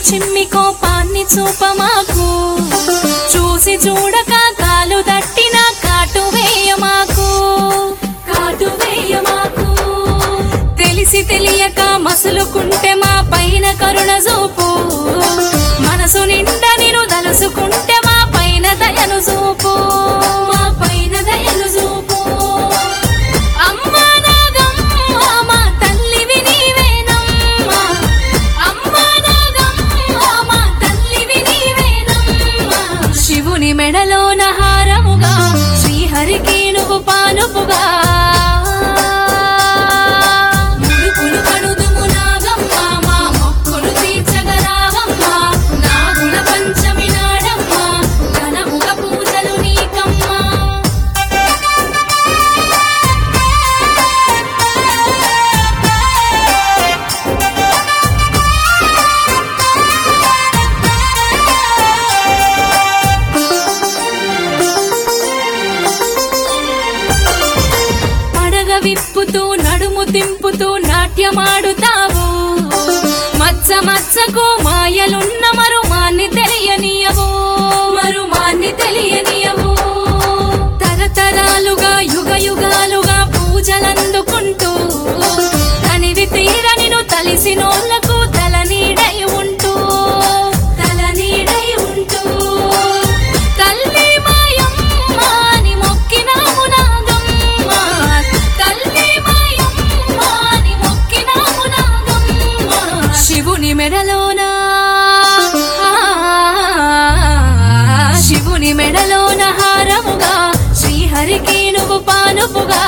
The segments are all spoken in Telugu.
చిమ్మి కోపాన్ని చూపమాకు చూసి చూడక కాలు దట్టిన కాటు వేయమాకు కాటు వేయమాకు తెలిసి తెలియక మసులుకుంటే మా పైన కరుణ చూపు మనసు నిండా నిన్ను దలుసుకుంటే మా పైన దయను చూపు మా పైన దయను చూపు అమ్మా నాగమ్మ మా తల్లివి నీవేనమ్మా అమ్మా నాగమ్మ మా తల్లివి నీవేనమ్మా శివుని మెడలోన హారముగా శ్రీహరికి నువ్వు పానుపుగా ముడుపులు కడుదుము నాగమ్మ మా మొక్కులు తీర్చగరావమ్మ నాగుల పంచమి నాడమ్మ ఘనముగ పూజలు నీకమ్మా పడగ విప్పుతూ నడుము తింపుతూ నాట్యమాడుతావు మచ్చ మచ్చకు మాయలున్న మరుమాన్ని తెలియనియవు మరుమాన్ని తెలియనియవు తరతరాలుగా యుగ యుగాలుగా పూజలందుకుంటూ తనివి తీరనిను తలిసినోళ్లకు తల నీడై ఉంటూ తల నీడై ఉంటూ తల్లి మాయమ్మ అని మొక్కినాము నాగమ్మ తల్లి మాయమ్మ అని మొక్కినాము నాగమ్మ శివుని మెడలోన శివుని మెడలోన హారముగా శ్రీహరికి నువ్వు పానుపుగా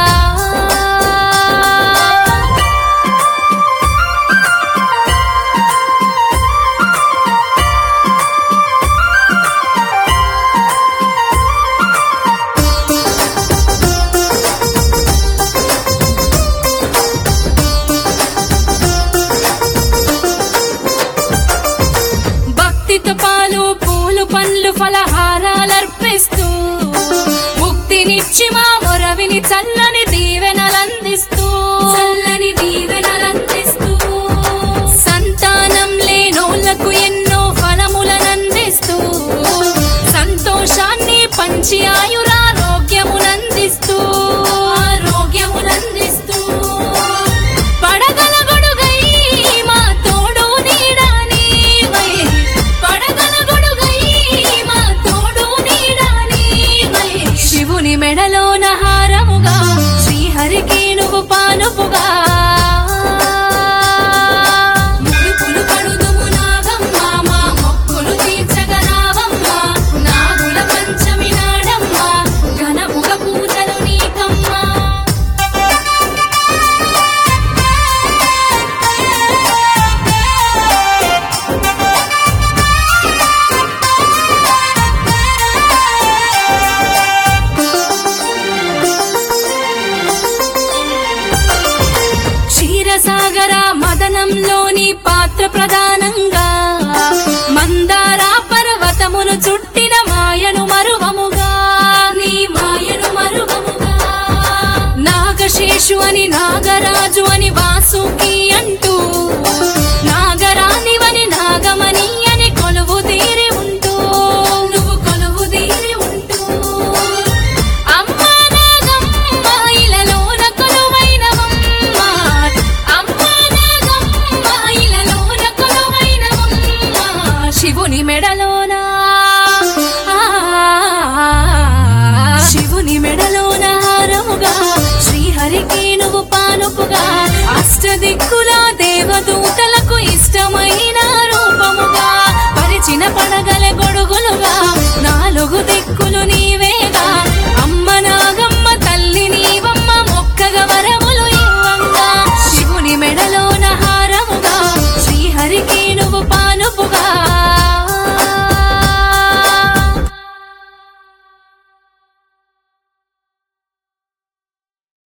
భక్తితో పాలు పూలు పండ్లు ఫలహారాలర్పిస్తూ ముక్తినిచ్చి మా మొరవిని చల్లని దీవెనలందిస్తూ చల్లని దీవెనలందిస్తూ సంతానం లేనోళ్లకు ఎన్నో ఫలములనందిస్తూ సంతోషాన్ని పంచి ఆయురారోగ్యమునందిస్తూ ఆరోగ్యమునందిస్తూ పడగల గొడుగై మా తోడు నీడా నీవై పడగల గొడుగై మా తోడు నీడా నీవై శివుని మెడలోన హారముగా శ్రీహరికి నువ్వు పానుపుగా ముడుపులు కడుదుము నాగమ్మ మా మొక్కులు తీర్చగరావమ్మ నాగుల పంచమి నాడమ్మ ఘనముగ పూజలు నీకమ్మా క్షీరసాగర మదనంలోని పాత్ర ప్రధానంగా మందార పర్వతమును చుట్టిన మాయను మరువముగా నీ మాయను మరువముగా నాగశేషు అని నాగరాజు అని వాసుకి అంటూ నాగరానివని నాగమణి అని కొలువు తీరి ఉంటూ నువ్వు కొలువు తీరి ఉంటూ అమ్మా నాగమ్మ ఇలలోన కొలువైనవమ్మ అమ్మా నాగమ్మ ఇలలోన కొలువైనవమ్మ శివుని మెడలోన ఆ, శివుని మెడలోన హారముగా శ్రీహరికి నువ్వు పానుపుగా అష్టదిక్కుల దేవదూతల